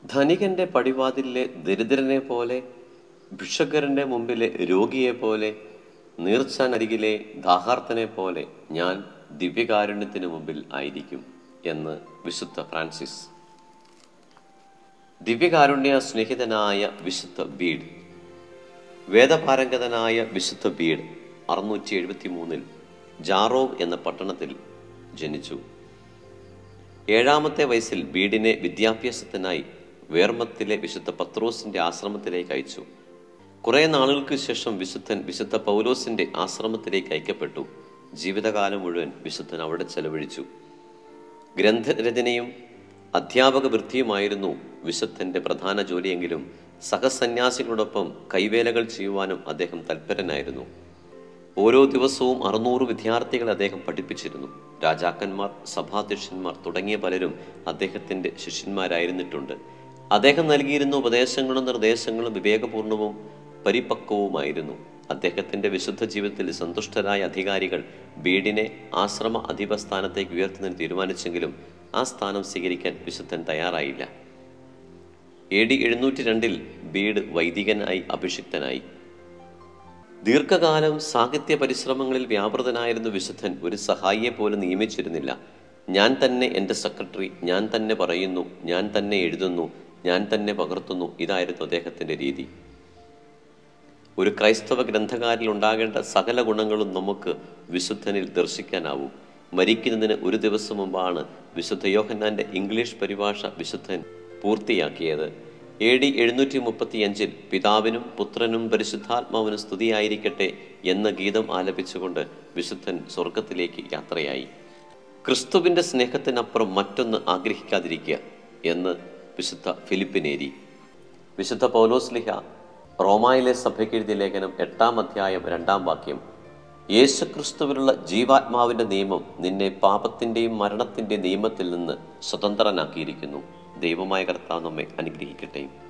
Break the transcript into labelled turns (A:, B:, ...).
A: ധനികന്റെ പടിവാതിലെ ദരിദ്രനെ പോലെ ഭിക്ഷക്കരന്റെ മുമ്പിലെ രോഗിയെ പോലെ നീർച്ചാനരികിലെ ദാഹാർത്തനെ പോലെ ഞാൻ ദിവ്യകാരുണ്യത്തിന് മുമ്പിൽ ആയിരിക്കും എന്ന് വിശുദ്ധ ഫ്രാൻസിസ് ദിവ്യകാരുണ്യ സ്നേഹിതനായ വിശുദ്ധ ബീഡ് വേദപാരംഗതനായ വിശുദ്ധ ബീഡ് അറുന്നൂറ്റി എഴുപത്തി മൂന്നിൽ ജാറോവ് എന്ന പട്ടണത്തിൽ ജനിച്ചു ഏഴാമത്തെ വയസ്സിൽ ബീഡിനെ വിദ്യാഭ്യാസത്തിനായി വേർമത്തിലെ വിശുദ്ധ പത്രോസിന്റെ ആശ്രമത്തിലേക്ക് അയച്ചു കുറെ നാളുകൾക്ക് ശേഷം വിശുദ്ധൻ വിശുദ്ധ പൗലോസിന്റെ ആശ്രമത്തിലേക്ക് അയക്കപ്പെട്ടു ജീവിതകാലം മുഴുവൻ വിശുദ്ധൻ അവിടെ ചെലവഴിച്ചു ഗ്രന്ഥരചനയും അധ്യാപക വൃത്തിയുമായിരുന്നു വിശുദ്ധന്റെ പ്രധാന ജോലിയെങ്കിലും സഹസന്യാസികളോടൊപ്പം കൈവേലകൾ ചെയ്യുവാനും അദ്ദേഹം തൽപരനായിരുന്നു ഓരോ ദിവസവും അറുന്നൂറ് വിദ്യാർത്ഥികളെ അദ്ദേഹം പഠിപ്പിച്ചിരുന്നു രാജാക്കന്മാർ സഭാധ്യക്ഷന്മാർ തുടങ്ങിയ പലരും അദ്ദേഹത്തിന്റെ ശിഷ്യന്മാരായിരുന്നിട്ടുണ്ട് അദ്ദേഹം നൽകിയിരുന്ന ഉപദേശങ്ങളും നിർദ്ദേശങ്ങളും വിവേകപൂർണവും പരിപക്വവുമായിരുന്നു അദ്ദേഹത്തിന്റെ വിശുദ്ധ ജീവിതത്തിൽ സന്തുഷ്ടരായ അധികാരികൾ ബീഡിനെ ആശ്രമ അധിപ സ്ഥാനത്തേക്ക് ഉയർത്തുന്നതിന് തീരുമാനിച്ചെങ്കിലും ആ സ്ഥാനം സ്വീകരിക്കാൻ വിശുദ്ധൻ തയ്യാറായില്ല എ ഡി എഴുന്നൂറ്റി രണ്ടിൽ ബീഡ് വൈദികനായി അഭിഷിക്തനായി ദീർഘകാലം സാഹിത്യ പരിശ്രമങ്ങളിൽ വ്യാപൃതനായിരുന്ന വിശുദ്ധൻ ഒരു സഹായിയെ പോലും നിയമിച്ചിരുന്നില്ല ഞാൻ തന്നെ എൻ്റെ സെക്രട്ടറി ഞാൻ തന്നെ പറയുന്നു ഞാൻ തന്നെ എഴുതുന്നു ഞാൻ തന്നെ പകർത്തുന്നു ഇതായിരുന്നു അദ്ദേഹത്തിൻ്റെ രീതി ഒരു ക്രൈസ്തവ ഗ്രന്ഥകാരിൽ ഉണ്ടാകേണ്ട സകല ഗുണങ്ങളും നമുക്ക് വിശുദ്ധനിൽ ദർശിക്കാനാവും മരിക്കുന്നതിന് ഒരു ദിവസം മുമ്പാണ് വിശുദ്ധ യോഹന്നാന്റെ ഇംഗ്ലീഷ് പരിഭാഷ വിശുദ്ധൻ പൂർത്തിയാക്കിയത് എ ഡി എഴുന്നൂറ്റി മുപ്പത്തിയഞ്ചിൽ പിതാവിനും പുത്രനും പരിശുദ്ധാത്മാവിനും സ്തുതിയായിരിക്കട്ടെ എന്ന ഗീതം ആലപിച്ചുകൊണ്ട് വിശുദ്ധൻ സ്വർഗത്തിലേക്ക് യാത്രയായി ക്രിസ്തുവിന്റെ സ്നേഹത്തിനപ്പുറം മറ്റൊന്ന് ആഗ്രഹിക്കാതിരിക്കുക എന്ന് വിശുദ്ധ ഫിലിപ്പിനേരി വിശുദ്ധ പൗലോസ്ലിഹ റോമായിലെ സഭയ്ക്ക് എഴുതിയ ലേഖനം എട്ടാം അധ്യായം രണ്ടാം വാക്യം യേശുക്രിസ്തുവിലുള്ള ജീവാത്മാവിന്റെ നിയമം നിന്നെ പാപത്തിന്റെയും മരണത്തിന്റെയും നിയമത്തിൽ നിന്ന് സ്വതന്ത്രനാക്കിയിരിക്കുന്നു ദൈവമായ കർത്താവ് നമ്മെ അനുഗ്രഹിക്കട്ടെ